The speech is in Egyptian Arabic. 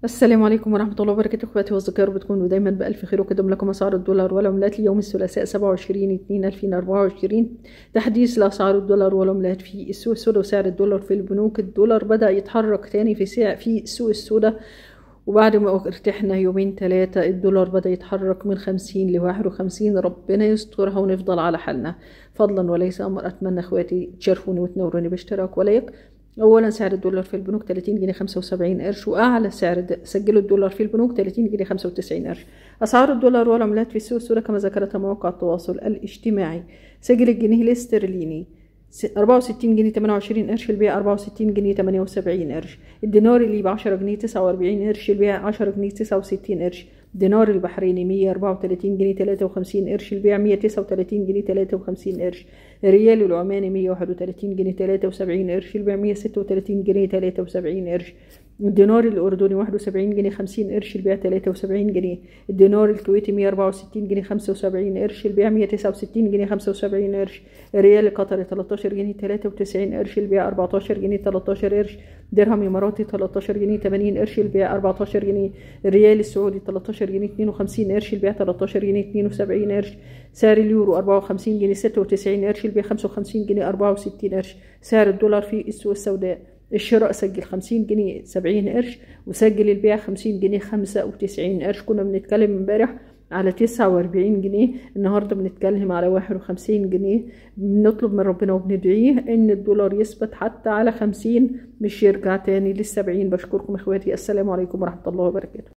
السلام عليكم ورحمة الله وبركاته اخواتي واصدقائي رب تكونوا دايما بألف خير وقدم لكم أسعار الدولار والعملات ليوم الثلاثاء 27 2 2024 تحديث لأسعار الدولار والعملات في السوق السوداء وسعر الدولار في البنوك الدولار بدأ يتحرك تاني في سعر في السوق السوداء وبعد ما ارتحنا يومين ثلاثة الدولار بدأ يتحرك من خمسين لواحد وخمسين ربنا يسترها ونفضل على حالنا فضلا وليس أمر أتمنى اخواتي تشرفوني وتنوروني باشتراك ولايك اولا سعر الدولار في البنوك 30 جنيه 75 قرش واعلى سعر سجله الدولار في البنوك 30 جنيه 95 قرش اسعار الدولار والعملات في السوق السوداء كما ذكرتها مواقع التواصل الاجتماعي سجل الجنيه الاسترليني 64 جنيه 28 قرش البيع 64 جنيه 78 قرش الدينار اللي ب 10 جنيه 49 قرش البيع 10 جنيه 69 قرش دينار البحريني 134 جنيه 53 قرش البيع 139 جنيه 53 قرش الريال العماني 131 جنيه 73 قرش البيع 136 جنيه 73 قرش الدينار الأردني 71 جنيه 50 قرش البيع 73 جنيه الدينار الكويتي 164 جنيه 75 قرش البيع 169 جنيه 75 قرش الريال القطري 13 جنيه 93 قرش البيع 14 جنيه 13 قرش درهم إماراتي 13 جنيه 80 قرش البيع 14 جنيه الريال السعودي 13 جنيه 52 قرش البيع 13 جنيه 72 قرش سعر اليورو 54 جنيه 96 قرش البيع 55 جنيه 64 قرش سعر الدولار في السوق السوداء الشراء سجل 50 جنيه 70 قرش وسجل البيع 50 جنيه 95 قرش كنا بنتكلم امبارح على 49 جنيه النهارده بنتكلم على 51 جنيه بنطلب من ربنا وبندعيه ان الدولار يثبت حتى على 50 مش يرجع تاني لل 70 بشكركم اخواتي السلام عليكم ورحمه الله وبركاته